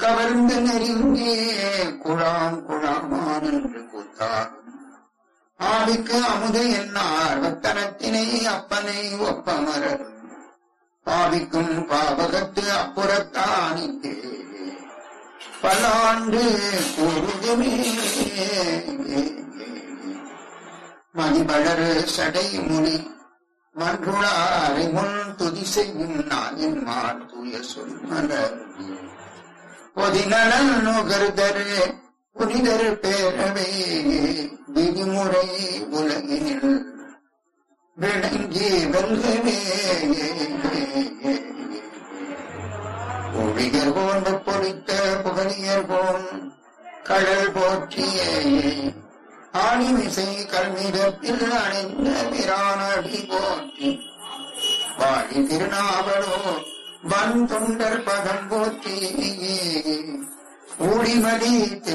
கவர்ந்து நெருங்கே குழாம் குழாமான் என்று கூத்தாடும் ஆவிக்கு அமுது என்னார் வத்தனத்தினை அப்பனை ஒப்பமரர் பாவிக்கும் பாவகத்து அப்புறத்தானிக்கு பல்லாண்டு கூறுதுமே மணிபழறு சடை முனி மன்றுளாரை முன் துதி செய்யும் நாயின் மான் தூய சொல் மலர் பொதிநலன் நுகர்தர் புனிதர் பேரவை விதிமுறை உலகினில் விளங்கி வெல்கவே ஒழிகர் போன்று பொறித்த புகழியர் போன் கடல் போற்றியே ஆணிமிசை கல்மிதத்தில் அணிந்த பிரானடி போற்றி வாழி திருநாவலோ வன் தொண்டர் பதம் போற்றி ஊழிமதி திரு